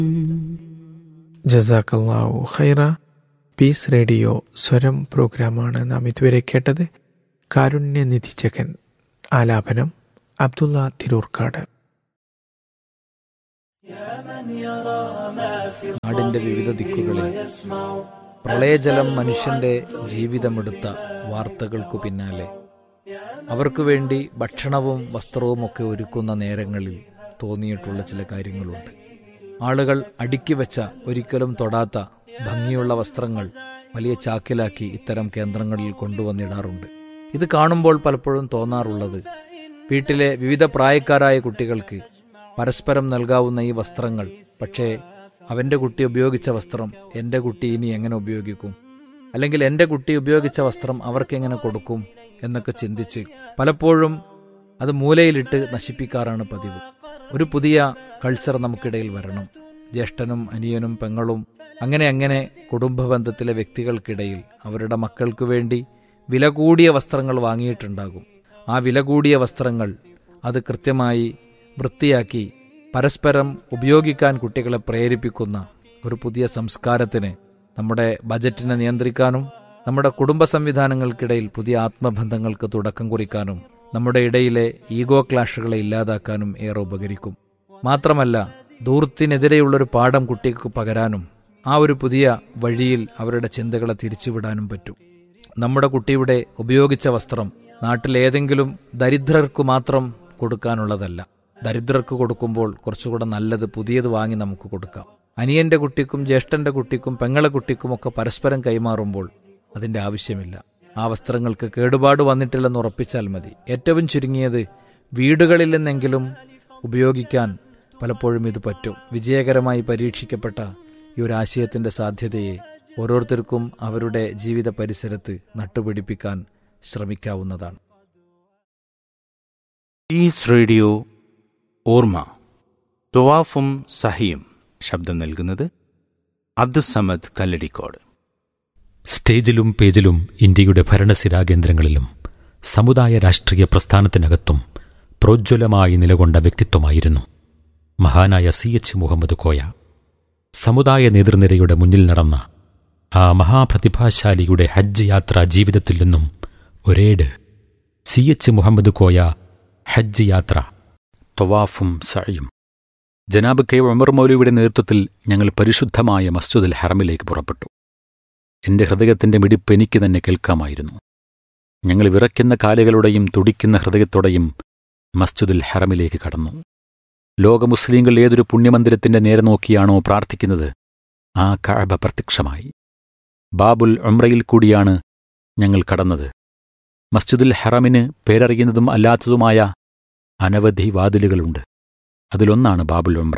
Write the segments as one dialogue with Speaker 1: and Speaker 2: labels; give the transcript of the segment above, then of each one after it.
Speaker 1: ജസാക്കല്ലാവു ഖൈറ piece radio സ്വരം പ്രോഗ്രാമാണ് നാം ഇതുവരെ കേട്ടത് കാരുണ്യനിധി ജഗൻ ആലാപനം അബ്ദുള്ള തിരൂർക്കാട്
Speaker 2: നാടിന്റെ വിവിധ ദിക്കുകളിൽ പ്രളയജലം മനുഷ്യന്റെ ജീവിതമെടുത്ത വാർത്തകൾക്കു പിന്നാലെ അവർക്കു വേണ്ടി ഭക്ഷണവും വസ്ത്രവും ഒക്കെ ഒരുക്കുന്ന നേരങ്ങളിൽ തോന്നിയിട്ടുള്ള ചില കാര്യങ്ങളുണ്ട് ആളുകൾ അടുക്കി വെച്ച ഒരിക്കലും തൊടാത്ത ഭംഗിയുള്ള വസ്ത്രങ്ങൾ വലിയ ചാക്കിലാക്കി ഇത്തരം കേന്ദ്രങ്ങളിൽ കൊണ്ടുവന്നിടാറുണ്ട് ഇത് കാണുമ്പോൾ പലപ്പോഴും തോന്നാറുള്ളത് വീട്ടിലെ വിവിധ പ്രായക്കാരായ കുട്ടികൾക്ക് പരസ്പരം നൽകാവുന്ന ഈ വസ്ത്രങ്ങൾ പക്ഷേ അവന്റെ കുട്ടി ഉപയോഗിച്ച വസ്ത്രം എന്റെ കുട്ടി ഇനി എങ്ങനെ ഉപയോഗിക്കും അല്ലെങ്കിൽ എന്റെ കുട്ടി ഉപയോഗിച്ച വസ്ത്രം അവർക്ക് എങ്ങനെ കൊടുക്കും എന്നൊക്കെ ചിന്തിച്ച് പലപ്പോഴും അത് മൂലയിലിട്ട് നശിപ്പിക്കാറാണ് പതിവ് ഒരു പുതിയ കൾച്ചർ നമുക്കിടയിൽ വരണം ജ്യേഷ്ഠനും അനിയനും പെങ്ങളും അങ്ങനെ അങ്ങനെ കുടുംബ ബന്ധത്തിലെ വ്യക്തികൾക്കിടയിൽ അവരുടെ മക്കൾക്ക് വേണ്ടി വില കൂടിയ വസ്ത്രങ്ങൾ വാങ്ങിയിട്ടുണ്ടാകും ആ വില കൂടിയ വസ്ത്രങ്ങൾ അത് കൃത്യമായി വൃത്തിയാക്കി പരസ്പരം ഉപയോഗിക്കാൻ കുട്ടികളെ പ്രേരിപ്പിക്കുന്ന ഒരു പുതിയ സംസ്കാരത്തിന് നമ്മുടെ ബജറ്റിനെ നിയന്ത്രിക്കാനും നമ്മുടെ കുടുംബ സംവിധാനങ്ങൾക്കിടയിൽ പുതിയ ആത്മബന്ധങ്ങൾക്ക് തുടക്കം കുറിക്കാനും നമ്മുടെ ഇടയിലെ ഈഗോ ക്ലാഷുകളെ ഇല്ലാതാക്കാനും ഏറെ ഉപകരിക്കും മാത്രമല്ല ദൂർത്തിനെതിരെയുള്ളൊരു പാഠം കുട്ടിക്ക് പകരാനും ആ ഒരു പുതിയ വഴിയിൽ അവരുടെ ചിന്തകളെ തിരിച്ചുവിടാനും പറ്റും നമ്മുടെ കുട്ടിയുടെ ഉപയോഗിച്ച വസ്ത്രം നാട്ടിലേതെങ്കിലും ദരിദ്രർക്ക് മാത്രം കൊടുക്കാനുള്ളതല്ല ദരിദ്രർക്ക് കൊടുക്കുമ്പോൾ കുറച്ചുകൂടെ നല്ലത് പുതിയത് വാങ്ങി നമുക്ക് കൊടുക്കാം അനിയന്റെ കുട്ടിക്കും ജ്യേഷ്ഠന്റെ കുട്ടിക്കും പെങ്ങളെ കുട്ടിക്കും ഒക്കെ പരസ്പരം കൈമാറുമ്പോൾ അതിന്റെ ആവശ്യമില്ല ആ വസ്ത്രങ്ങൾക്ക് കേടുപാട് വന്നിട്ടില്ലെന്ന് ഉറപ്പിച്ചാൽ മതി ഏറ്റവും ചുരുങ്ങിയത് വീടുകളിൽ നിന്നെങ്കിലും ഉപയോഗിക്കാൻ പലപ്പോഴും ഇത് പറ്റും വിജയകരമായി പരീക്ഷിക്കപ്പെട്ട ഈ ഒരു ആശയത്തിന്റെ സാധ്യതയെ ഓരോരുത്തർക്കും അവരുടെ ജീവിത പരിസരത്ത് നട്ടുപിടിപ്പിക്കാൻ ശ്രമിക്കാവുന്നതാണ്
Speaker 3: പീസ് റേഡിയോ ഓർമ്മ തുവാഫും സഹിയും ശബ്ദം നൽകുന്നത് അബ്ദുസമദ് കല്ലടിക്കോട്
Speaker 4: സ്റ്റേജിലും പേജിലും ഇന്ത്യയുടെ ഭരണസിരാകേന്ദ്രങ്ങളിലും സമുദായ രാഷ്ട്രീയ പ്രസ്ഥാനത്തിനകത്തും പ്രോജ്വലമായി നിലകൊണ്ട വ്യക്തിത്വമായിരുന്നു മഹാനായ സി എച്ച് മുഹമ്മദ് കോയ സമുദായ നേതൃനിരയുടെ മുന്നിൽ നടന്ന ആ മഹാപ്രതിഭാശാലിയുടെ ഹജ്ജ് യാത്രാ ജീവിതത്തിൽ നിന്നും ഒരേട് സി എച്ച് മുഹമ്മദ് കോയ ഹജ്ജ് യാത്ര തൊവാഫും സയും ജനാബ് കെ ഉമർ മൗലവിയുടെ നേതൃത്വത്തിൽ ഞങ്ങൾ പരിശുദ്ധമായ മസ്ജിദുൽ ഹറമിലേക്ക് പുറപ്പെട്ടു എന്റെ ഹൃദയത്തിന്റെ മിടിപ്പ് എനിക്ക് തന്നെ കേൾക്കാമായിരുന്നു ഞങ്ങൾ വിറയ്ക്കുന്ന കാലുകളുടെയും തുടിക്കുന്ന ഹൃദയത്തോടെയും മസ്ജിദുൽ ഹറമിലേക്ക് കടന്നു ലോക മുസ്ലിങ്ങൾ ഏതൊരു പുണ്യമന്ദിരത്തിന്റെ നേരെ നോക്കിയാണോ പ്രാർത്ഥിക്കുന്നത് ആ കഅബ പ്രത്യക്ഷമായി ബാബുൽ ഉംറയിൽ കൂടിയാണ് ഞങ്ങൾ കടന്നത് മസ്ജിദുൽ ഹറമിന് പേരറിയുന്നതും അല്ലാത്തതുമായ അനവധി വാതിലുകളുണ്ട് അതിലൊന്നാണ് ബാബുൽ ഉംറ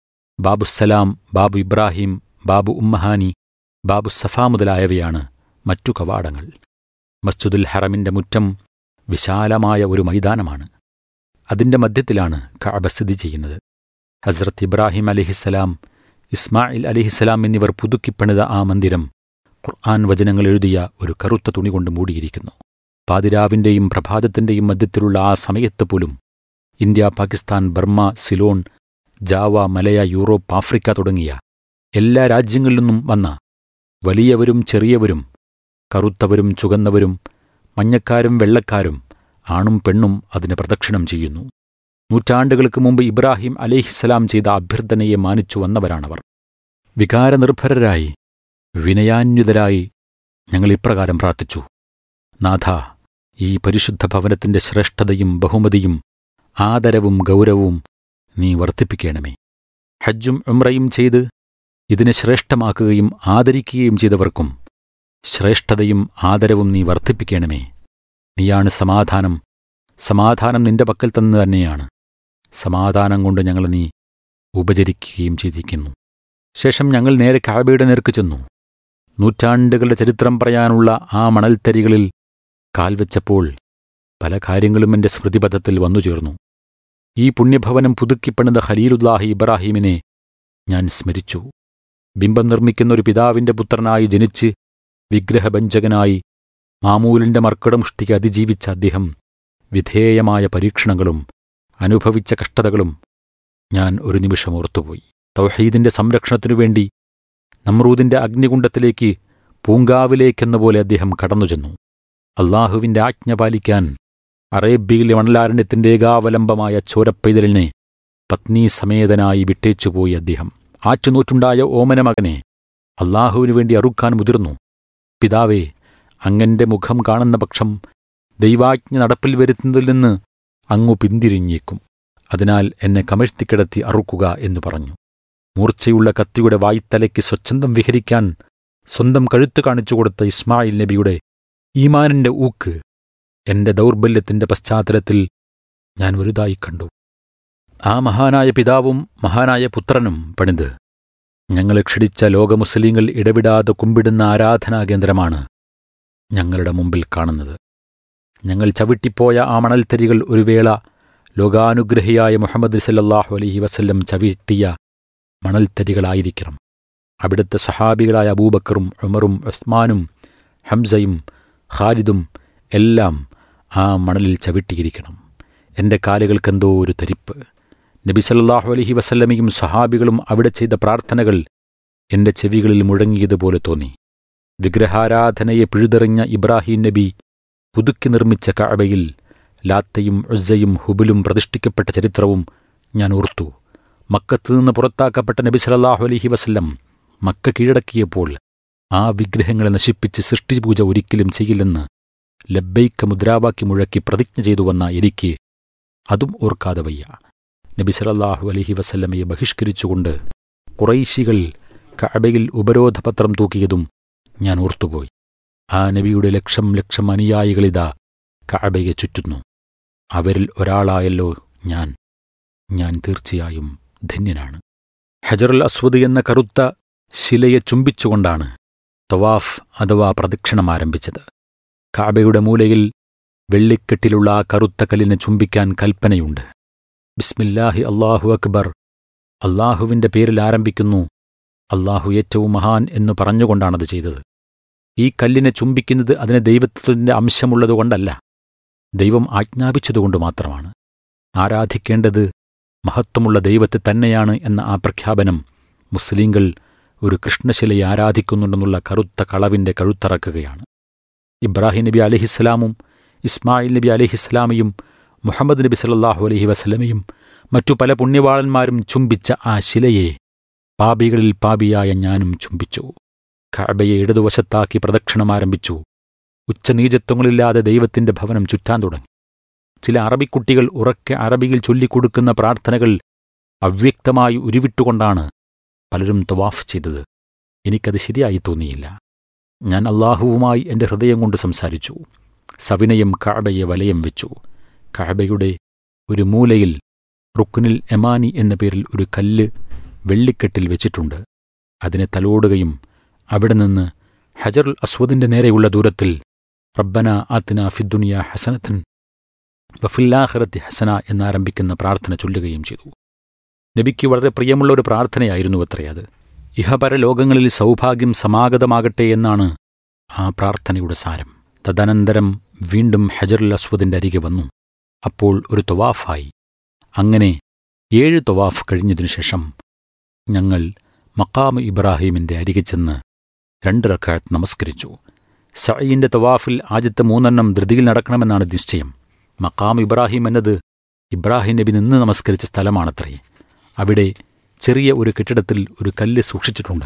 Speaker 4: ബാബുസലാം ബാബു ഇബ്രാഹിം ബാബു ഉമ്മഹാനി ബാബു സഫ മുതലായവയാണ് മറ്റു കവാടങ്ങൾ മസ്ജിദുൽ ഹറമിന്റെ മുറ്റം വിശാലമായ ഒരു മൈതാനമാണ് അതിന്റെ മധ്യത്തിലാണ് കഅബ സ്ഥിതി ചെയ്യുന്നത് ഹസ്രത്ത് ഇബ്രാഹിം അലിഹിസലാം ഇസ്മായിൽ അലിഹിസലാം എന്നിവർ പുതുക്കിപ്പണിത ആ മന്ദിരം ഖുർആൻ വചനങ്ങൾ എഴുതിയ ഒരു കറുത്ത തുണി കൊണ്ട് മൂടിയിരിക്കുന്നു പാതിരാവിന്റെയും പ്രഭാതത്തിന്റെയും മധ്യത്തിലുള്ള ആ സമയത്ത് പോലും India Pakistan Burma Ceylon Java Malaya Europe Africa തുടങ്ങിയ എല്ലാ രാജ്യങ്ങളിൽ നിന്നും വന്ന വലിയവരും ചെറിയവരും കറുത്തവരും ചുകന്നവരും മഞ്ഞക്കാരും വെള്ളക്കാരും ആണും പെണ്ണും അതിന് പ്രദക്ഷിണം ചെയ്യുന്നു നൂറ്റാണ്ടുകൾക്ക് മുമ്പ് ഇബ്രാഹിം അലേഹിസലാം ചെയ്ത അഭ്യർത്ഥനയെ മാനിച്ചു വന്നവരാണവർ വികാരനിർഭരരായി വിനയാന്വിതരായി ഞങ്ങൾ ഇപ്രകാരം പ്രാർത്ഥിച്ചു നാഥ ഈ പരിശുദ്ധ ഭവനത്തിന്റെ ശ്രേഷ്ഠതയും ബഹുമതിയും ആദരവും ഗൗരവവും നീ വർദ്ധിപ്പിക്കണമേ ഹജ്ജും ഉംറയും ചെയ്ത് ഇതിനെ ശ്രേഷ്ഠമാക്കുകയും ആദരിക്കുകയും ചെയ്തവർക്കും ശ്രേഷ്ഠതയും ആദരവും നീ വർദ്ധിപ്പിക്കണമേ നീയാണ് സമാധാനം സമാധാനം നിന്റെ പക്കൽ തന്നെ തന്നെയാണ് സമാധാനം കൊണ്ട് ഞങ്ങൾ നീ ഉപചരിക്കുകയും ചെയ്തിരിക്കുന്നു ശേഷം ഞങ്ങൾ നേരെ കാബയുടെ നേർക്ക് ചെന്നു നൂറ്റാണ്ടുകളുടെ ചരിത്രം പറയാനുള്ള ആ മണൽത്തരികളിൽ കാൽവെച്ചപ്പോൾ പല കാര്യങ്ങളും എന്റെ സ്മൃതിപഥത്തിൽ വന്നുചേർന്നു ഈ പുണ്യഭവനം പുതുക്കിപ്പണിത ഖലീലുല്ലാഹി ഇബ്രാഹീമിനെ ഞാൻ സ്മരിച്ചു ബിംബം നിർമ്മിക്കുന്ന ഒരു പിതാവിന്റെ പുത്രനായി ജനിച്ച് വിഗ്രഹഭഞ്ജകനായി മാമൂലിന്റെ മർക്കടമുഷ്ടിക്ക് അതിജീവിച്ച അദ്ദേഹം വിധേയമായ പരീക്ഷണങ്ങളും അനുഭവിച്ച കഷ്ടതകളും ഞാൻ ഒരു നിമിഷം ഓർത്തുപോയി തൗഹീദിന്റെ സംരക്ഷണത്തിനു വേണ്ടി നമ്രൂദിന്റെ അഗ്നികുണ്ഡത്തിലേക്ക് പൂങ്കാവിലേക്കെന്ന പോലെ അദ്ദേഹം കടന്നുചെന്നു അള്ളാഹുവിന്റെ ആജ്ഞ പാലിക്കാൻ അറേബ്യയിലെ മണലാരണ്യത്തിന്റെ ഏകാവലംബമായ ചോരപ്പൈതലിനെ പത്നീ സമേതനായി വിട്ടേച്ചുപോയി അദ്ദേഹം ആറ്റുനൂറ്റുണ്ടായ ഓമന മകനെ അള്ളാഹുവിനു വേണ്ടി അറുക്കാൻ മുതിർന്നു പിതാവേ അങ്ങന്റെ മുഖം കാണുന്ന പക്ഷം ദൈവാജ്ഞ നടപ്പിൽ വരുത്തുന്നതിൽ നിന്ന് അങ്ങു പിന്തിരിഞ്ഞേക്കും അതിനാൽ എന്നെ കമഴ്ത്തിക്കിടത്തി അറുക്കുക എന്ന് പറഞ്ഞു മൂർച്ചയുള്ള കത്തിയുടെ വായ്ത്തലയ്ക്ക് സ്വച്ഛന്തം വിഹരിക്കാൻ സ്വന്തം കഴുത്ത് കാണിച്ചു കൊടുത്ത ഇസ്മായിൽ നബിയുടെ ഈമാനിന്റെ ഊക്ക് എന്റെ ദൗർബല്യത്തിന്റെ പശ്ചാത്തലത്തിൽ ഞാൻ വലുതായി കണ്ടു ആ മഹാനായ പിതാവും മഹാനായ പുത്രനും പണിത് ഞങ്ങളെ ക്ഷണിച്ച ലോക മുസ്ലിങ്ങൾ ഇടവിടാതെ കുമ്പിടുന്ന ആരാധനാ കേന്ദ്രമാണ് ഞങ്ങളുടെ മുമ്പിൽ കാണുന്നത് ഞങ്ങൾ ചവിട്ടിപ്പോയ ആ മണൽത്തരികൾ ഒരു വേള ലോകാനുഗ്രഹിയായ മുഹമ്മദ് സല്ലല്ലാഹു അലൈഹി വസല്ലം ചവിട്ടിയ മണൽത്തരികളായിരിക്കണം അവിടുത്തെ സഹാബികളായ അബൂബക്കറും ഉമറും ഉസ്മാനും ഹംസയും ഖാലിദും എല്ലാം ആ മണലിൽ ചവിട്ടിയിരിക്കണം എൻ്റെ കാലുകൾക്കെന്തോ ഒരു തരിപ്പ് നബി സല്ലല്ലാഹു അലൈഹി വസല്ലമയും സഹാബികളും അവിടെ ചെയ്ത പ്രാർത്ഥനകൾ എൻ്റെ ചെവികളിൽ മുഴങ്ങിയതുപോലെ തോന്നി വിഗ്രഹാരാധനയെ പിഴുതെറിഞ്ഞ ഇബ്രാഹിം നബി പുതുക്കി നിർമ്മിച്ച കഅബയിൽ ലാത്തയും ഉസ്സയും ഹുബിലും പ്രതിഷ്ഠിക്കപ്പെട്ട ചരിത്രവും ഞാൻ ഓർത്തു മക്കത്ത് നിന്ന് പുറത്താക്കപ്പെട്ട നബി സല്ലല്ലാഹു അലൈഹി വസല്ലം മക്ക കീഴടക്കിയപ്പോൾ ആ വിഗ്രഹങ്ങളെ നശിപ്പിച്ച് സൃഷ്ടിപൂജ ഒരിക്കലും ചെയ്യില്ലെന്ന് ലബ്ബൈക്ക മുദ്രാവാക്യം മുഴക്കി പ്രതിജ്ഞ ചെയ്തു വന്ന എനിക്ക് അതും ഓർക്കാതെ വയ്യ നബി സല്ലല്ലാഹു അലൈഹി വസല്ലമയെ ബഹിഷ്കരിച്ചുകൊണ്ട് കുറൈശികൾ കഅബയിൽ ഉപരോധപത്രം തൂക്കിയതും ഞാൻ ഓർത്തുപോയി ആ നബിയുടെ ലക്ഷം ലക്ഷം അനുയായികളിതാ കഅബയെ ചുറ്റുന്നു അവരിൽ ഒരാളായല്ലോ ഞാൻ ഞാൻ തീർച്ചയായും ധന്യനാണ് ഹജറുൽ അസ്വദ് എന്ന കറുത്ത ശിലയെ ചുംബിച്ചുകൊണ്ടാണ് തവാഫ് അഥവാ പ്രദക്ഷിണം ആരംഭിച്ചത് കാബയുടെ മൂലയിൽ വെള്ളിക്കെട്ടിലുള്ള ആ കറുത്ത കല്ലിനെ ചുംബിക്കാൻ കൽപ്പനയുണ്ട് ബിസ്മില്ലാഹി അള്ളാഹു അക്ബർ അള്ളാഹുവിന്റെ പേരിൽ ആരംഭിക്കുന്നു അള്ളാഹു ഏറ്റവും മഹാൻ എന്നു പറഞ്ഞുകൊണ്ടാണത് ചെയ്തത് ഈ കല്ലിനെ ചുംബിക്കുന്നത് അതിന് ദൈവത്വത്തിന്റെ അംശമുള്ളതുകൊണ്ടല്ല ദൈവം ആജ്ഞാപിച്ചതുകൊണ്ട് മാത്രമാണ് ആരാധിക്കേണ്ടത് മഹത്വമുള്ള ദൈവത്തെ തന്നെയാണ് എന്ന ആ പ്രഖ്യാപനം മുസ്ലിങ്ങൾ ഒരു കൃഷ്ണശിലയെ ആരാധിക്കുന്നുണ്ടെന്നുള്ള കറുത്ത കളവിന്റെ കഴുത്തറക്കുകയാണ് ഇബ്രാഹിം നബി അലഹിസ്സലാമും ഇസ്മായിൽ നബി അലഹിസ്സലാമയും മുഹമ്മദ് നബി സല്ലല്ലാഹു അലൈഹി വസല്ലമയും മറ്റു പല പുണ്യവാളന്മാരും ചുംബിച്ച ആ ശിലയെ പാപികളിൽ പാപിയായ ഞാനും ചുംബിച്ചു കഅബയെ ഇടതുവശത്താക്കി പ്രദക്ഷിണം ആരംഭിച്ചു ഉച്ചനീചത്വങ്ങളില്ലാതെ ദൈവത്തിന്റെ ഭവനം ചുറ്റാൻ തുടങ്ങി ചില അറബിക്കുട്ടികൾ ഉറക്കെ അറബിയിൽ ചൊല്ലിക്കൊടുക്കുന്ന പ്രാർത്ഥനകൾ അവ്യക്തമായി ഉരുവിട്ടുകൊണ്ടാണ് പലരും തവാഫ് ചെയ്തത് എനിക്കത് ശരിയായി തോന്നിയില്ല ഞാൻ അള്ളാഹുവുമായി എൻ്റെ ഹൃദയം കൊണ്ട് സംസാരിച്ചു സവിനയം കഅബയെ വലയം വെച്ചു കഅബയുടെ ഒരു മൂലയിൽ റുക്കുനിൽ എമാനി എന്ന പേരിൽ ഒരു കല്ല് വെള്ളിക്കെട്ടിൽ വെച്ചിട്ടുണ്ട് അതിനെ തലോടുകയും അവിടെ നിന്ന് ഹജറുൽ അസ്വദിന്റെ നേരെയുള്ള ദൂരത്തിൽ റബ്ബന ആത്തിന ഫിദ്ദുനിയ ഹസനത്തൻ വഫില്ലാഹറത്തി ഹസന എന്നാരംഭിക്കുന്ന പ്രാർത്ഥന ചൊല്ലുകയും ചെയ്തു നബിക്ക് വളരെ പ്രിയമുള്ള ഒരു പ്രാർത്ഥനയായിരുന്നു അത്രേ അത് ഇഹപര ലോകങ്ങളിൽ സൗഭാഗ്യം സമാഗതമാകട്ടെ എന്നാണ് ആ പ്രാർത്ഥനയുടെ സാരം തദനന്തരം വീണ്ടും ഹജറുൽ അസ്വദിന്റെ അരികെ വന്നു അപ്പോൾ ഒരു തൊവാഫായി അങ്ങനെ ഏഴ് തൊവാഫ് കഴിഞ്ഞതിനു ശേഷം ഞങ്ങൾ മക്കാമ് ഇബ്രാഹീമിന്റെ അരികെ ചെന്ന് രണ്ട് റക്കാത്ത് നമസ്കരിച്ചു സഈന്റെ തവാഫിൽ ആദ്യത്തെ മൂന്നെണ്ണം ധൃതിയിൽ നടക്കണമെന്നാണ് നിശ്ചയം മക്കാം ഇബ്രാഹിം എന്നത് ഇബ്രാഹിം നബി നിന്ന് നമസ്കരിച്ച സ്ഥലമാണത്രേ അവിടെ ചെറിയ ഒരു കെട്ടിടത്തിൽ ഒരു കല്ല് സൂക്ഷിച്ചിട്ടുണ്ട്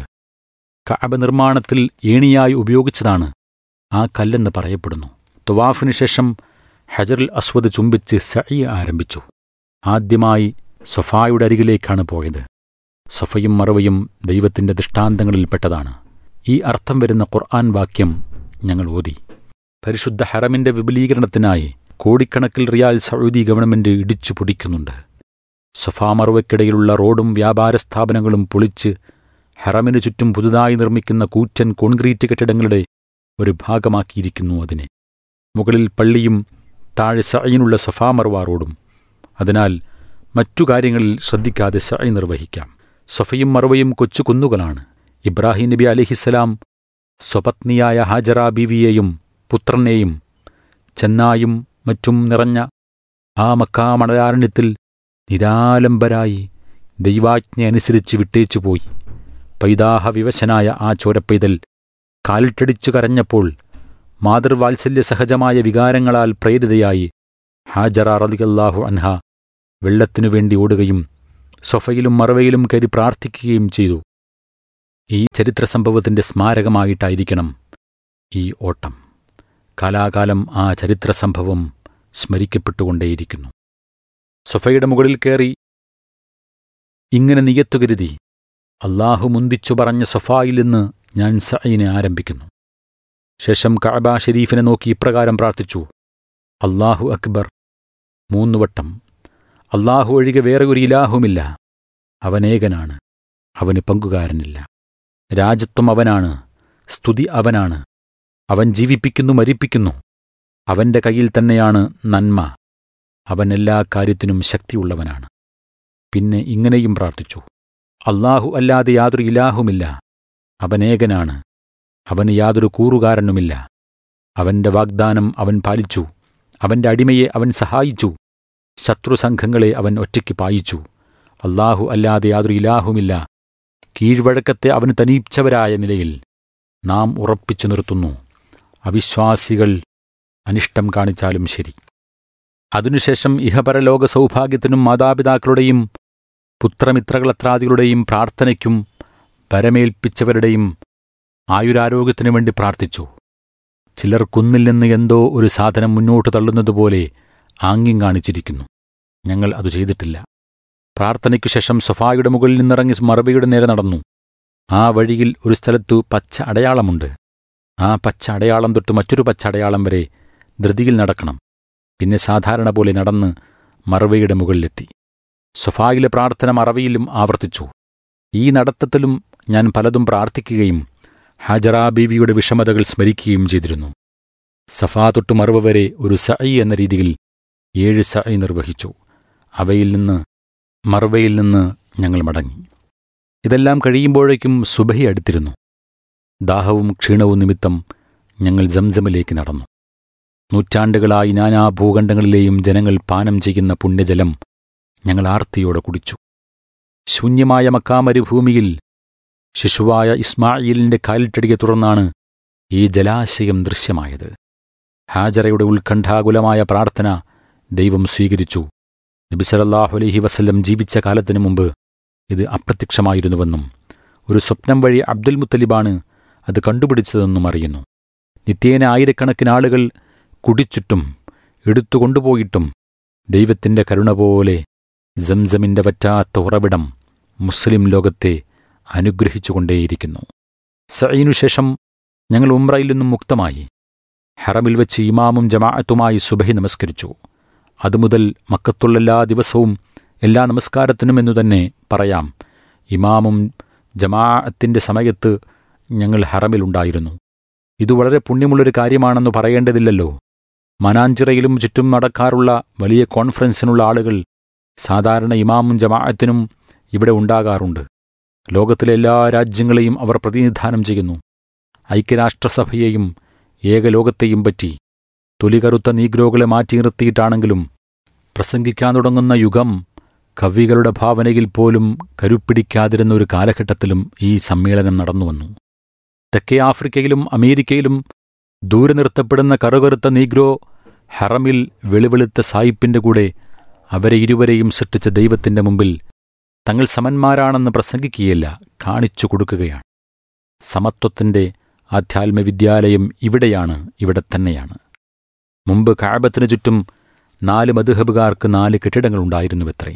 Speaker 4: കഅബ നിർമ്മാണത്തിൽ ഏണിയായി ഉപയോഗിച്ചതാണ് ആ കല്ലെന്ന് പറയപ്പെടുന്നു തുവാഫിനു ശേഷം ഹജറുൽ അസ്വദ് ചുംബിച്ച് സഈ ആരംഭിച്ചു ആദ്യമായി സൊഫായുടെ അരികിലേക്കാണ് പോയത് സൊഫയും മറവയും ദൈവത്തിന്റെ ദൃഷ്ടാന്തങ്ങളിൽപ്പെട്ടതാണ് ഈ അർത്ഥം വരുന്ന ഖുർആൻ വാക്യം ഞങ്ങൾ ഓതി പരിശുദ്ധ ഹറമിന്റെ വിപുലീകരണത്തിനായി കോടിക്കണക്കിൽ റിയാൽ സൗദി ഗവൺമെന്റ് ഇടിച്ചു പൊടിക്കുന്നുണ്ട് സൊഫാമറുവയ്ക്കിടയിലുള്ള റോഡും വ്യാപാര സ്ഥാപനങ്ങളും പൊളിച്ച് ഹറമിനു ചുറ്റും പുതുതായി നിർമ്മിക്കുന്ന കൂറ്റൻ കോൺക്രീറ്റ് കെട്ടിടങ്ങളുടെ ഒരു ഭാഗമാക്കിയിരിക്കുന്നു അതിനെ മുകളിൽ പള്ളിയും താഴെ സൈനുള്ള സഫാമർവ റോഡും അതിനാൽ മറ്റു കാര്യങ്ങളിൽ ശ്രദ്ധിക്കാതെ സൈ നിർവഹിക്കാം സൊഫയും മറവയും കൊച്ചു കുന്നുകളാണ് ഇബ്രാഹിം നബി അലിഹിസ്സലാം സ്വപത്നിയായ ഹാജറ ബീവിയെയും പുത്രനെയും ചെന്നായും മറ്റും നിറഞ്ഞ ആ മക്കാമണലാരണ്യത്തിൽ നിരാലംബരായി ദൈവാജ്ഞ അനുസരിച്ച് വിട്ടേച്ചുപോയി പൈതാഹ വിവശനായ ആ ചോരപ്പൈതൽ കാലിട്ടടിച്ചു കരഞ്ഞപ്പോൾ മാതൃവാത്സല്യ സഹജമായ വികാരങ്ങളാൽ പ്രേരിതയായി ഹാജറ റളിയല്ലാഹു അൻഹ വെള്ളത്തിനു വേണ്ടി ഓടുകയും സൊഫയിലും മറവയിലും കയറി പ്രാർത്ഥിക്കുകയും ചെയ്തു ഈ ചരിത്ര സംഭവത്തിന്റെ സ്മാരകമായിട്ടായിരിക്കണം ഈ ഓട്ടം കാലാകാലം ആ ചരിത്ര സംഭവം സ്മരിക്കപ്പെട്ടുകൊണ്ടേയിരിക്കുന്നു സൊഫയുടെ മുകളിൽ കയറി ഇങ്ങനെ നിയത്തുകരുതി അള്ളാഹു മുന്തിച്ചു പറഞ്ഞ സൊഫായിൽ നിന്ന് ഞാൻ സൈനെ ആരംഭിക്കുന്നു ശേഷം കഅബ ഷരീഫിനെ നോക്കി ഇപ്രകാരം പ്രാർത്ഥിച്ചു അള്ളാഹു അക്ബർ മൂന്നു വട്ടം അള്ളാഹു ഒഴികെ വേറെ ഒരു ഇലാഹുമില്ല അവനേകനാണ് അവന് പങ്കുകാരനില്ല രാജത്വം അവനാണ് സ്തുതി അവനാണ് അവൻ ജീവിപ്പിക്കുന്നു മരിപ്പിക്കുന്നു അവന്റെ കയ്യിൽ തന്നെയാണ് നന്മ അവൻ എല്ലാ കാര്യത്തിനും ശക്തിയുള്ളവനാണ് പിന്നെ ഇങ്ങനെയും പ്രാർത്ഥിച്ചു അള്ളാഹു അല്ലാതെ യാതൊരു ഇലാഹുമില്ല അവനേകനാണ് അവന് യാതൊരു കൂറുകാരനുമില്ല അവന്റെ വാഗ്ദാനം അവൻ പാലിച്ചു അവന്റെ അടിമയെ അവൻ സഹായിച്ചു ശത്രുസംഘങ്ങളെ അവൻ ഒറ്റയ്ക്ക് പായിച്ചു അള്ളാഹു അല്ലാതെ യാതൊരു ഇലാഹുമില്ല കീഴ്വഴക്കത്തെ അവന് തനീച്ചവരായ നിലയിൽ നാം ഉറപ്പിച്ചു നിർത്തുന്നു അവിശ്വാസികൾ അനിഷ്ടം കാണിച്ചാലും ശരി അതിനുശേഷം ഇഹപരലോക സൗഭാഗ്യത്തിനും മാതാപിതാക്കളുടെയും പുത്രമിത്രകളത്രാദികളുടെയും പ്രാർത്ഥനയ്ക്കും പരമേൽപ്പിച്ചവരുടെയും ആയുരാരോഗ്യത്തിനു വേണ്ടി പ്രാർത്ഥിച്ചു ചിലർ കുന്നിൽ നിന്ന് എന്തോ ഒരു സാധനം മുന്നോട്ട് തള്ളുന്നതുപോലെ ആംഗ്യം കാണിച്ചിരിക്കുന്നു ഞങ്ങൾ അത് ചെയ്തിട്ടില്ല പ്രാർത്ഥനയ്ക്കു ശേഷം സൊഫായുടെ മുകളിൽ നിന്നിറങ്ങി മറവിയുടെ നേരെ നടന്നു ആ വഴിയിൽ ഒരു സ്ഥലത്തു പച്ച അടയാളമുണ്ട് ആ പച്ച അടയാളം തൊട്ട് മറ്റൊരു പച്ച അടയാളം വരെ ധൃതിയിൽ നടക്കണം പിന്നെ സാധാരണ പോലെ നടന്ന് മറവയുടെ മുകളിലെത്തി സൊഫായിലെ പ്രാർത്ഥന മറവിയിലും ആവർത്തിച്ചു ഈ നടത്തത്തിലും ഞാൻ പലതും പ്രാർത്ഥിക്കുകയും ഹാജറ ബീവിയുടെ വിഷമതകൾ സ്മരിക്കുകയും ചെയ്തിരുന്നു സഫാ തൊട്ട് മറവ വരെ ഒരു സഐ എന്ന രീതിയിൽ ഏഴ് സഐ നിർവഹിച്ചു അവയിൽ നിന്ന് മറവയിൽ നിന്ന് ഞങ്ങൾ മടങ്ങി ഇതെല്ലാം കഴിയുമ്പോഴേക്കും സുബഹി അടുത്തിരുന്നു ദാഹവും ക്ഷീണവും നിമിത്തം ഞങ്ങൾ സംസമിലേക്ക് നടന്നു നൂറ്റാണ്ടുകളായി നാനാ ഭൂഖണ്ഡങ്ങളിലെയും ജനങ്ങൾ പാനം ചെയ്യുന്ന പുണ്യജലം ഞങ്ങൾ ആർത്തിയോടെ കുടിച്ചു ശൂന്യമായ മക്കാമരുഭൂമിയിൽ ശിശുവായ ഇസ്മായിലിന്റെ കാലിട്ടടിയെ തുടർന്നാണ് ഈ ജലാശയം ദൃശ്യമായത് ഹാജറയുടെ ഉത്കണ്ഠാകുലമായ പ്രാർത്ഥന ദൈവം സ്വീകരിച്ചു നബിസലല്ലാഹു അലൈഹി വസല്ലം ജീവിച്ച കാലത്തിനു മുമ്പ് ഇത് അപ്രത്യക്ഷമായിരുന്നുവെന്നും ഒരു സ്വപ്നം വഴി അബ്ദുൽ മുത്തലിബാണ് അത് കണ്ടുപിടിച്ചതെന്നും അറിയുന്നു നിത്യേന ആയിരക്കണക്കിന് ആളുകൾ കുടിച്ചിട്ടും എടുത്തുകൊണ്ടുപോയിട്ടും ദൈവത്തിന്റെ കരുണ പോലെ സംസമിന്റെ വറ്റാത്ത ഉറവിടം മുസ്ലിം ലോകത്തെ അനുഗ്രഹിച്ചുകൊണ്ടേയിരിക്കുന്നു സഈനുശേഷം ഞങ്ങൾ ഉംറയിൽ നിന്നും മുക്തമായി ഹറമിൽ വെച്ച് ഇമാമും ജമാഅത്തുമായി സുബഹി നമസ്കരിച്ചു അതുമുതൽ മക്കത്തുള്ള എല്ലാ ദിവസവും എല്ലാ നമസ്കാരത്തിനും എന്നു തന്നെ പറയാം ഇമാമും ജമാഅത്തിന്റെ സമയത്ത് ഞങ്ങൾ ഹറമിലുണ്ടായിരുന്നു ഇത് വളരെ പുണ്യമുള്ളൊരു കാര്യമാണെന്ന് പറയേണ്ടതില്ലല്ലോ മനാഞ്ചിറയിലും ചുറ്റും നടക്കാറുള്ള വലിയ കോൺഫറൻസിനുള്ള ആളുകൾ സാധാരണ ഇമാമും ജമാഅത്തിനും ഇവിടെ ഉണ്ടാകാറുണ്ട് ലോകത്തിലെ എല്ലാ രാജ്യങ്ങളെയും അവർ പ്രതിനിധാനം ചെയ്യുന്നു ഐക്യരാഷ്ട്രസഭയെയും ഏകലോകത്തെയും പറ്റി തൊലികറുത്ത നീഗ്രോകളെ മാറ്റി നിർത്തിയിട്ടാണെങ്കിലും പ്രസംഗിക്കാൻ തുടങ്ങുന്ന യുഗം കവികളുടെ ഭാവനയിൽ പോലും കരുപ്പിടിക്കാതിരുന്ന ഒരു കാലഘട്ടത്തിലും ഈ സമ്മേളനം നടന്നുവന്നു തെക്കേ ആഫ്രിക്കയിലും അമേരിക്കയിലും ദൂരെ നിർത്തപ്പെടുന്ന കറുകറുത്ത നീഗ്രോ ഹറമിൽ വെളിവെളുത്ത സായിപ്പിന്റെ കൂടെ അവരെ ഇരുവരെയും സൃഷ്ടിച്ച ദൈവത്തിന്റെ മുമ്പിൽ തങ്ങൾ സമന്മാരാണെന്ന് പ്രസംഗിക്കുകയല്ല കാണിച്ചു കൊടുക്കുകയാണ് സമത്വത്തിന്റെ ആധ്യാത്മവിദ്യാലയം ഇവിടെയാണ് ഇവിടെ തന്നെയാണ് മുമ്പ് കാബത്തിനു ചുറ്റും നാല് മധുഹബുകാർക്ക് നാല് കെട്ടിടങ്ങളുണ്ടായിരുന്നുവത്രേ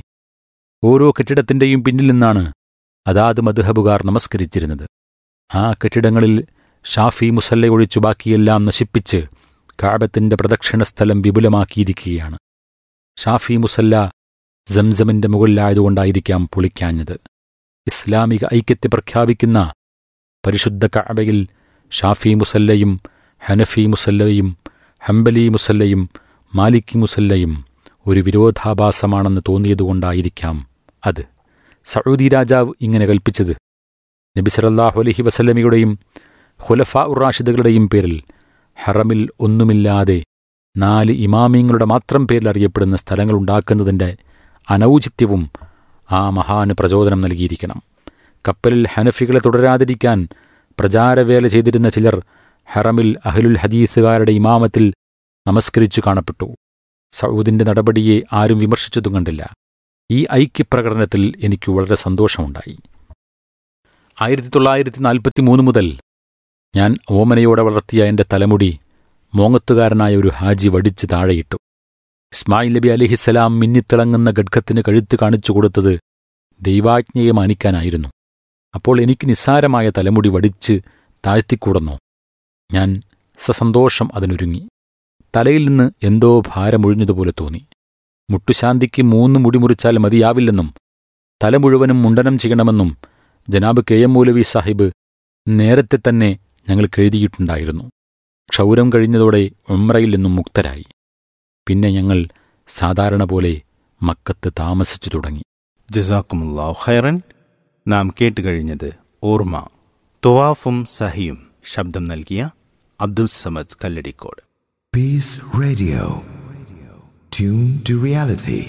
Speaker 4: ഓരോ കെട്ടിടത്തിന്റെയും പിന്നിൽ നിന്നാണ് അതാത് മധുഹബുകാർ നമസ്കരിച്ചിരുന്നത് ആ കെട്ടിടങ്ങളിൽ ഷാഫി മുസല്ല ഒഴിച്ചു ബാക്കിയെല്ലാം നശിപ്പിച്ച് കാബത്തിന്റെ പ്രദക്ഷിണ സ്ഥലം വിപുലമാക്കിയിരിക്കുകയാണ് ഷാഫി മുസല്ല സംസമിന്റെ മുകളിലായതുകൊണ്ടായിരിക്കാം പൊളിക്കാഞ്ഞത് ഇസ്ലാമിക ഐക്യത്തെ പ്രഖ്യാപിക്കുന്ന പരിശുദ്ധ കഅബയിൽ ഷാഫി മുസല്ലയും ഹനഫി മുസല്ലയും ഹംബലി മുസല്ലയും മാലിക്കി മുസല്ലയും ഒരു വിരോധാഭാസമാണെന്ന് തോന്നിയതുകൊണ്ടായിരിക്കാം അത് സഊദി രാജാവ് ഇങ്ങനെ കൽപ്പിച്ചത് നബി സല്ലല്ലാഹു അലൈഹി വസല്ലമയുടെയും ഖുലഫ ഉറാഷിദുകളുടെയും പേരിൽ ഹറമിൽ ഒന്നുമില്ലാതെ നാല് ഇമാമിങ്ങളുടെ മാത്രം പേരിൽ അറിയപ്പെടുന്ന സ്ഥലങ്ങൾ ഉണ്ടാക്കുന്നതിൻ്റെ അനൗചിത്യവും ആ മഹാന് പ്രചോദനം നൽകിയിരിക്കണം കപ്പലിൽ ഹനഫികളെ തുടരാതിരിക്കാൻ പ്രചാരവേല ചെയ്തിരുന്ന ചിലർ ഹറമിൽ അഹ്ലുൽ ഹദീസുകാരുടെ ഇമാമത്തിൽ നമസ്കരിച്ചു കാണപ്പെട്ടു സൗദിന്റെ നടപടിയെ ആരും വിമർശിച്ചതും കണ്ടില്ല ഈ ഐക്യപ്രകടനത്തിൽ എനിക്ക് വളരെ സന്തോഷമുണ്ടായി ആയിരത്തി തൊള്ളായിരത്തി നാൽപ്പത്തി മൂന്ന് മുതൽ ഞാൻ ഓമനയോടെ വളർത്തിയ എൻ്റെ തലമുടി മോങ്ങത്തുകാരനായ ഒരു ഹാജി വടിച്ച് താഴെയിട്ടു ഇസ്മായിൽ നബി അലിഹിസലാം മിന്നിത്തിളങ്ങുന്ന ഗഡ്ഗത്തിന് കഴുത്ത് കാണിച്ചു കൊടുത്തത് ദൈവാജ്ഞയെ മാനിക്കാനായിരുന്നു അപ്പോൾ എനിക്ക് നിസ്സാരമായ തലമുടി വടിച്ച് താഴ്ത്തിക്കൂടന്നോ ഞാൻ സസന്തോഷം അതിനൊരുങ്ങി തലയിൽ നിന്ന് എന്തോ ഭാരമൊഴിഞ്ഞതുപോലെ തോന്നി മുട്ടുശാന്തിക്ക് മൂന്ന് മുടി മുറിച്ചാൽ മതിയാവില്ലെന്നും തല മുഴുവനും മുണ്ടനം ചെയ്യണമെന്നും ജനാബ് കെ എം മൗലവി സാഹിബ് നേരത്തെ തന്നെ ഞങ്ങൾക്ക് എഴുതിയിട്ടുണ്ടായിരുന്നു ക്ഷൗരം കഴിഞ്ഞതോടെ ഉമ്രയിൽ നിന്നും മുക്തരായി പിന്നെ ഞങ്ങൾ സാധാരണ പോലെ മക്കത്ത് താമസിച്ചു തുടങ്ങി
Speaker 3: ജസാക്കുമുല്ലാ ഖൈറൻ നാം കേട്ടുകഴിഞ്ഞത് ഓർമ്മ തുവാഫും സഹിയും ശബ്ദം നൽകിയ Abdul Samad Kalladikode
Speaker 5: Peace Radio. Tune to reality.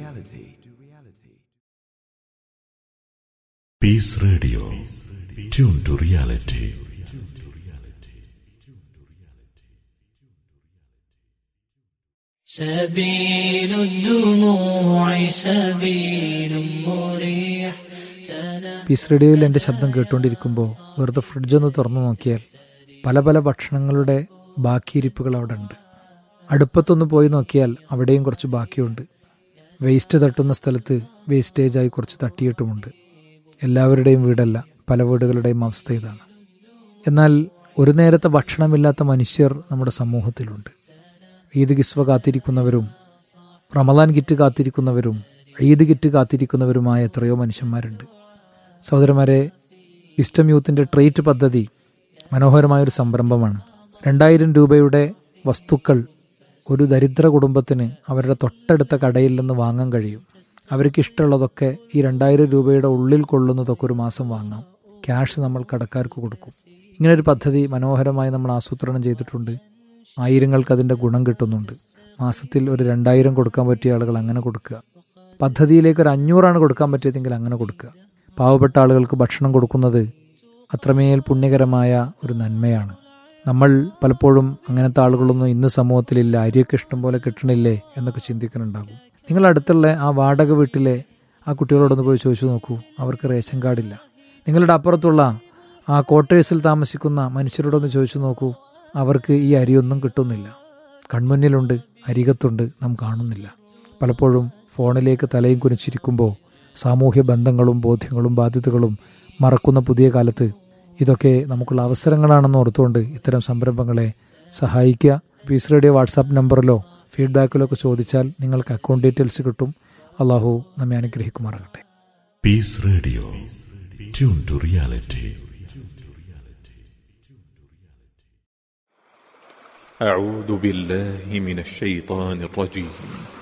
Speaker 6: Peace Radio. Tune to reality.
Speaker 7: سبيل الدموع سبيل مريح
Speaker 8: peace റേഡിയോയിൽ എൻ്റെ ശബ്ദം കേട്ടുകൊണ്ടിരിക്കുമ്പോൾ വെറുതെ ഫ്രിഡ്ജൊന്ന് തുറന്നു നോക്കിയാൽ പല പല ഭക്ഷണങ്ങളുടെ ബാക്കിയിരിപ്പുകൾ അവിടെ ഉണ്ട് അടുപ്പത്തൊന്ന് പോയി നോക്കിയാൽ അവിടെയും കുറച്ച് ബാക്കിയുണ്ട് വേസ്റ്റ് തട്ടുന്ന സ്ഥലത്ത് വേസ്റ്റേജായി കുറച്ച് തട്ടിയിട്ടുമുണ്ട് എല്ലാവരുടെയും വീടല്ല പല വീടുകളുടെയും അവസ്ഥ ഇതാണ് എന്നാൽ ഒരു നേരത്തെ ഭക്ഷണമില്ലാത്ത മനുഷ്യർ നമ്മുടെ സമൂഹത്തിലുണ്ട് ഈദ് കിസ്വ കാത്തിരിക്കുന്നവരും റമദാൻ കിറ്റ് കാത്തിരിക്കുന്നവരും ഈദ് കിറ്റ് കാത്തിരിക്കുന്നവരുമായ എത്രയോ മനുഷ്യന്മാരുണ്ട് സഹോദരന്മാരെ വിസ്റ്റം യൂത്തിൻ്റെ ട്രേറ്റ് പദ്ധതി മനോഹരമായൊരു സംരംഭമാണ് രണ്ടായിരം രൂപയുടെ വസ്തുക്കൾ ഒരു ദരിദ്ര കുടുംബത്തിന് അവരുടെ തൊട്ടടുത്ത കടയിൽ നിന്ന് വാങ്ങാൻ കഴിയും അവർക്ക് ഇഷ്ടമുള്ളതൊക്കെ ഈ രണ്ടായിരം രൂപയുടെ ഉള്ളിൽ കൊള്ളുന്നതൊക്കെ ഒരു മാസം വാങ്ങാം ക്യാഷ് നമ്മൾ കടക്കാർക്ക് കൊടുക്കും ഇങ്ങനൊരു പദ്ധതി മനോഹരമായി നമ്മൾ ആസൂത്രണം ചെയ്തിട്ടുണ്ട് ആയിരങ്ങൾക്ക് അതിൻ്റെ ഗുണം കിട്ടുന്നുണ്ട് മാസത്തിൽ ഒരു രണ്ടായിരം കൊടുക്കാൻ പറ്റിയ ആളുകൾ അങ്ങനെ കൊടുക്കുക പദ്ധതിയിലേക്ക് ഒരു അഞ്ഞൂറാണ് കൊടുക്കാൻ പറ്റിയതെങ്കിൽ അങ്ങനെ കൊടുക്കുക പാവപ്പെട്ട ആളുകൾക്ക് ഭക്ഷണം കൊടുക്കുന്നത് അത്രമേൽ പുണ്യകരമായ ഒരു നന്മയാണ് നമ്മൾ പലപ്പോഴും അങ്ങനത്തെ ആളുകളൊന്നും ഇന്ന് സമൂഹത്തിലില്ല അരിയൊക്കെ ഇഷ്ടം പോലെ കിട്ടണില്ലേ എന്നൊക്കെ ചിന്തിക്കുന്നുണ്ടാകും നിങ്ങൾ അടുത്തുള്ള ആ വാടക വീട്ടിലെ ആ കുട്ടികളോടൊന്ന് പോയി ചോദിച്ചു നോക്കൂ അവർക്ക് റേഷൻ കാർഡില്ല നിങ്ങളുടെ അപ്പുറത്തുള്ള ആ ക്വാർട്ടേഴ്സിൽ താമസിക്കുന്ന മനുഷ്യരോടൊന്ന് ചോദിച്ചു നോക്കൂ അവർക്ക് ഈ അരിയൊന്നും കിട്ടുന്നില്ല കൺമുന്നിലുണ്ട് അരികത്തുണ്ട് നാം കാണുന്നില്ല പലപ്പോഴും ഫോണിലേക്ക് തലയും കുനിച്ചിരിക്കുമ്പോൾ സാമൂഹ്യ ബന്ധങ്ങളും ബോധ്യങ്ങളും ബാധ്യതകളും മറക്കുന്ന പുതിയ കാലത്ത് ഇതൊക്കെ നമുക്കുള്ള അവസരങ്ങളാണെന്ന് ഓർത്തുകൊണ്ട് ഇത്തരം സംരംഭങ്ങളെ സഹായിക്കുക പീസ് റേഡിയോ വാട്സാപ്പ് നമ്പറിലോ ഫീഡ്ബാക്കിലോ ഒക്കെ ചോദിച്ചാൽ നിങ്ങൾക്ക് അക്കൗണ്ട് ഡീറ്റെയിൽസ് കിട്ടും അള്ളാഹു നമ്മെ അനുഗ്രഹിക്കുമാറാകട്ടെ
Speaker 6: Peace Radio. Tune to reality.
Speaker 9: أعوذ بالله من الشيطان الرجيم